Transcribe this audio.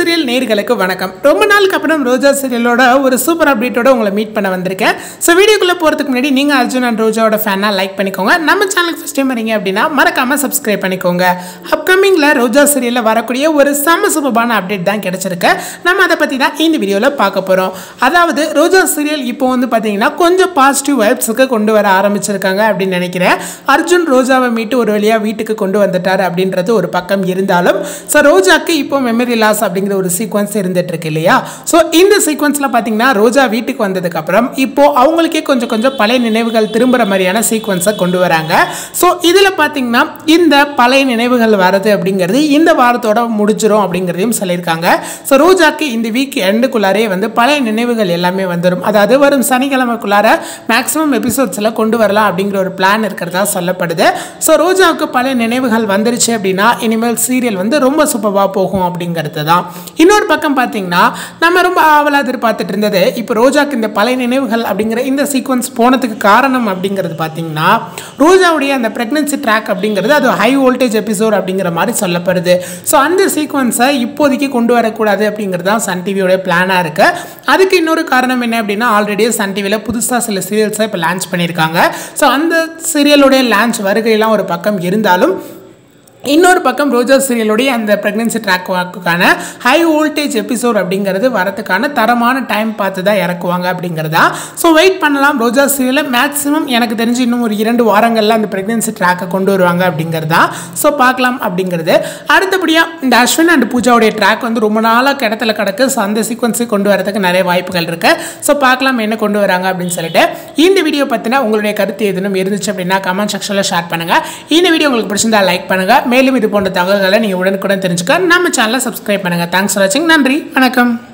serial நேர்களுக்கு வணக்கம் ரொம்ப நாளுக்கு அப்புறம் ரோஜா சீரியலோட ஒரு சூப்பர் அப்டேட்டோட உங்களை மீட் பண்ண வந்திருக்கேன் ஸோ வீடியோக்குள்ளே போகிறதுக்கு முன்னாடி நீங்கள் அர்ஜுன் அண்ட் ரோஜாவோட ஃபேனாக லைக் பண்ணிக்கோங்க நம்ம சேனலுக்கு ஃபஸ்ட் டைம் வரீங்க அப்படின்னா மறக்காமல் சப்ஸ்கிரைப் பண்ணிக்கோங்க அப்கமிங்கில் ரோஜா சீரியலில் வரக்கூடிய ஒரு செம சூப்பரான அப்டேட் தான் கிடைச்சிருக்கு நம்ம அதை பற்றி தான் இந்த வீடியோவில் பார்க்க போகிறோம் அதாவது ரோஜா சீரியல் இப்போ வந்து பார்த்தீங்கன்னா கொஞ்சம் பாசிட்டிவ் வைப்ஸுக்கு கொண்டு வர ஆரம்பிச்சிருக்காங்க அப்படின்னு நினைக்கிறேன் அர்ஜுன் ரோஜாவை மீட்டு ஒரு வழியாக வீட்டுக்கு கொண்டு வந்துட்டார் அப்படின்றது ஒரு பக்கம் இருந்தாலும் ஸோ ரோஜாக்கு இப்போ மெமரி லாஸ் அப்படிங்கிற ஒரு சீக்வன்ஸ் இருந்துட்டு இருக்கு இல்லையா ஸோ இந்த சீக்வன்ஸில் பார்த்தீங்கன்னா ரோஜா வீட்டுக்கு வந்ததுக்கப்புறம் இப்போ அவங்களுக்கே கொஞ்சம் கொஞ்சம் பழைய நினைவுகள் திரும்புகிற மாதிரியான சீக்வன்ஸை கொண்டு வராங்க ஸோ இதில் பார்த்தீங்கன்னா இந்த பழைய நினைவுகள் வரது அப்படிங்கிறது இந்த வாரத்தோட முடிஞ்சிரும் அப்படிங்கிறதையும் சொல்லியிருக்காங்க ஸோ ரோஜாக்கு இந்த வீக் எண்டுக்குள்ளாரே வந்து பழைய நினைவுகள் எல்லாமே வந்துடும் அதாவது வரும் சனிக்கிழமைக்குள்ளார மேக்ஸிமம் எபிசோட்ஸில் கொண்டு வரலாம் அப்படிங்கிற ஒரு பிளான் இருக்கிறதா சொல்லப்படுது ஸோ ரோஜாவுக்கு பழைய நினைவுகள் வந்துருச்சு அப்படின்னா இனிமேல் சீரியல் வந்து ரொம்ப சூப்பராக போகும் அப்படிங்கிறது தான் இன்னொரு பக்கம் பார்த்தீங்கன்னா நம்ம ரொம்ப ஆவலாக எதிர்பார்த்துட்டு இருந்தது இப்போ ரோஜாக்கு இந்த பழைய நினைவுகள் அப்படிங்கிற இந்த சீக்வன்ஸ் போனதுக்கு காரணம் அப்படிங்கிறது பார்த்தீங்கன்னா ரோஜாவுடைய அந்த ப்ரெக்னன்சி ட்ராக் அப்படிங்கிறது அது ஹை வோல்டேஜ் எபிசோட் அப்படிங்கிற மாதிரி சொல்லப்படுது ஸோ அந்த சீக்வன்ஸை இப்போதைக்கு கொண்டு வரக்கூடாது அப்படிங்கிறது தான் சன் டிவியோட பிளானாக இருக்குது அதுக்கு இன்னொரு காரணம் என்ன அப்படின்னா ஆல்ரெடி சன் டிவியில் புதுசாக சில சீரியல்ஸை இப்போ லான்ச் பண்ணியிருக்காங்க ஸோ அந்த சீரியலுடைய லான்ச் வருகையெல்லாம் ஒரு பக்கம் இருந்தாலும் இன்னொரு பக்கம் ரோஜா சீரியலுடைய அந்த ப்ரெக்னென்சி ட்ராக் வாக்குக்கான ஹை வோல்டேஜ் எபிசோட் அப்படிங்கிறது வரதுக்கான தரமான டைம் பார்த்து தான் இறக்குவாங்க அப்படிங்கிறதா ஸோ வெயிட் பண்ணலாம் ரோஜா சீரியலில் மேக்ஸிமம் எனக்கு தெரிஞ்சு இன்னும் ஒரு இரண்டு வாரங்களில் அந்த ப்ரெக்னென்சி ட்ராக்கை கொண்டு வருவாங்க அப்படிங்கிறதா ஸோ பார்க்கலாம் அப்படிங்கிறது அடுத்தபடியாக இந்த அஸ்வின் அண்ட் பூஜாவுடைய ட்ராக் வந்து ரொம்ப நாளாக கிடத்துல கிடக்கு ஸோ அந்த சீக்வன்ஸை கொண்டு வரதுக்கு நிறைய வாய்ப்புகள் இருக்குது ஸோ பார்க்கலாம் என்ன கொண்டு வராங்க அப்படின்னு சொல்லிட்டு இந்த வீடியோ பற்றின உங்களுடைய கருத்து எதுவும் இருந்துச்சு அப்படின்னா கமெண்ட் செக்ஷனில் ஷேர் பண்ணுங்கள் இந்த வீடியோ உங்களுக்கு பிடிச்சிருந்தா லைக் பண்ணுங்கள் மேலும் இது போன்ற தகவல்களை நீங்கள் உடனுக்குடன் தெரிஞ்சுக்க நம்ம சேனலை சப்ஸ்கிரைப் பண்ணுங்கள் தேங்க்ஸ் ஃபார் வாட்சிங் நன்றி வணக்கம்